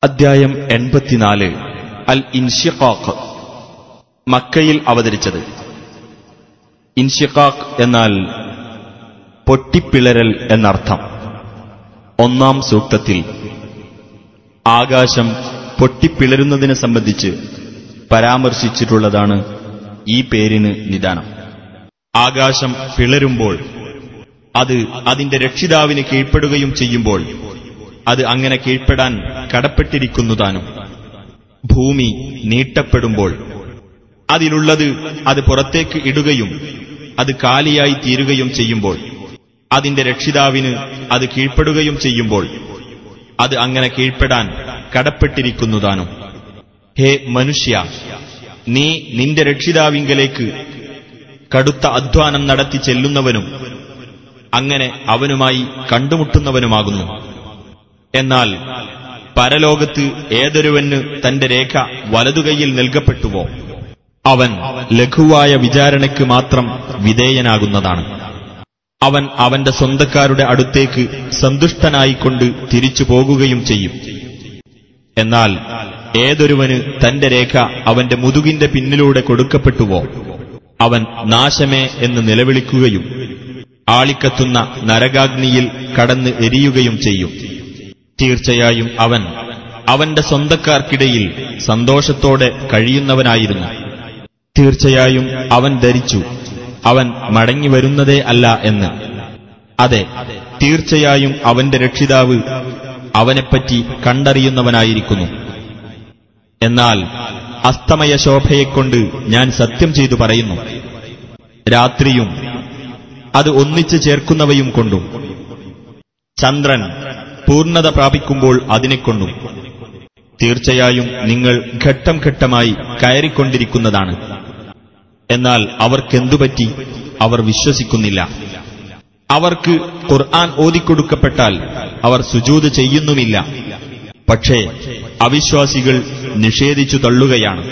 അദ്ധ്യായം എൺപത്തിനാല് അൽ ഇൻഷിഖാഖ് മക്കയിൽ അവതരിച്ചത് ഇൻഷിഖാഖ് എന്നാൽ പൊട്ടിപ്പിളരൽ എന്നർത്ഥം ഒന്നാം സൂക്തത്തിൽ ആകാശം പൊട്ടിപ്പിളരുന്നതിനെ സംബന്ധിച്ച് പരാമർശിച്ചിട്ടുള്ളതാണ് ഈ പേരിന് നിദാനം ആകാശം പിളരുമ്പോൾ അത് അതിന്റെ രക്ഷിതാവിന് കീഴ്പ്പെടുകയും ചെയ്യുമ്പോൾ അത് അങ്ങനെ കീഴ്പ്പെടാൻ കടപ്പെട്ടിരിക്കുന്നതാനും ഭൂമി നീട്ടപ്പെടുമ്പോൾ അതിലുള്ളത് അത് പുറത്തേക്ക് ഇടുകയും അത് കാലിയായി തീരുകയും ചെയ്യുമ്പോൾ അതിന്റെ രക്ഷിതാവിന് അത് കീഴ്പ്പെടുകയും ചെയ്യുമ്പോൾ അത് അങ്ങനെ കീഴ്പ്പെടാൻ കടപ്പെട്ടിരിക്കുന്നതാനും ഹേ മനുഷ്യ നീ നിന്റെ രക്ഷിതാവിങ്കലേക്ക് കടുത്ത അധ്വാനം നടത്തി ചെല്ലുന്നവനും അങ്ങനെ അവനുമായി കണ്ടുമുട്ടുന്നവനുമാകുന്നു എന്നാൽ പരലോകത്ത് ഏതൊരുവന് തന്റെ രേഖ വലതുകൈയിൽ നൽകപ്പെട്ടുവോ അവൻ ലഘുവായ വിചാരണയ്ക്ക് മാത്രം വിധേയനാകുന്നതാണ് അവൻ അവന്റെ സ്വന്തക്കാരുടെ അടുത്തേക്ക് സന്തുഷ്ടനായിക്കൊണ്ട് തിരിച്ചു പോകുകയും ചെയ്യും എന്നാൽ ഏതൊരുവന് തന്റെ രേഖ അവന്റെ മുതുകിന്റെ പിന്നിലൂടെ കൊടുക്കപ്പെട്ടുവോ അവൻ നാശമേ എന്ന് നിലവിളിക്കുകയും ആളിക്കത്തുന്ന നരകാഗ്നിയിൽ കടന്ന് എരിയുകയും ചെയ്യും തീർച്ചയായും അവൻ അവന്റെ സ്വന്തക്കാർക്കിടയിൽ സന്തോഷത്തോടെ കഴിയുന്നവനായിരുന്നു തീർച്ചയായും അവൻ ധരിച്ചു അവൻ മടങ്ങി വരുന്നതേ അല്ല എന്ന് അതെ തീർച്ചയായും അവന്റെ രക്ഷിതാവ് അവനെപ്പറ്റി കണ്ടറിയുന്നവനായിരിക്കുന്നു എന്നാൽ അസ്തമയ ശോഭയെക്കൊണ്ട് ഞാൻ സത്യം ചെയ്തു പറയുന്നു രാത്രിയും അത് ഒന്നിച്ചു ചേർക്കുന്നവയും കൊണ്ടും ചന്ദ്രൻ പൂർണ്ണത പ്രാപിക്കുമ്പോൾ അതിനെക്കൊണ്ടും തീർച്ചയായും നിങ്ങൾ ഘട്ടം ഘട്ടമായി കയറിക്കൊണ്ടിരിക്കുന്നതാണ് എന്നാൽ അവർക്കെന്തുപറ്റി അവർ വിശ്വസിക്കുന്നില്ല അവർക്ക് ഖുർആൻ ഓതിക്കൊടുക്കപ്പെട്ടാൽ അവർ സുജൂത് ചെയ്യുന്നുമില്ല പക്ഷേ അവിശ്വാസികൾ നിഷേധിച്ചു തള്ളുകയാണ്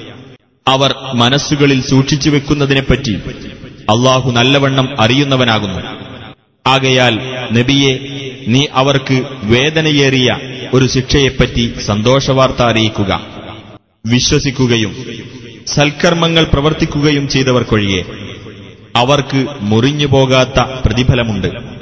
അവർ മനസ്സുകളിൽ സൂക്ഷിച്ചു വെക്കുന്നതിനെപ്പറ്റി അള്ളാഹു നല്ലവണ്ണം അറിയുന്നവനാകുന്നു ആകയാൽ നബിയെ നീ അവർക്ക് വേദനയേറിയ ഒരു ശിക്ഷയെപ്പറ്റി സന്തോഷവാർത്ത അറിയിക്കുക വിശ്വസിക്കുകയും സൽക്കർമ്മങ്ങൾ പ്രവർത്തിക്കുകയും ചെയ്തവർക്കൊഴികെ അവർക്ക് മുറിഞ്ഞുപോകാത്ത പ്രതിഫലമുണ്ട്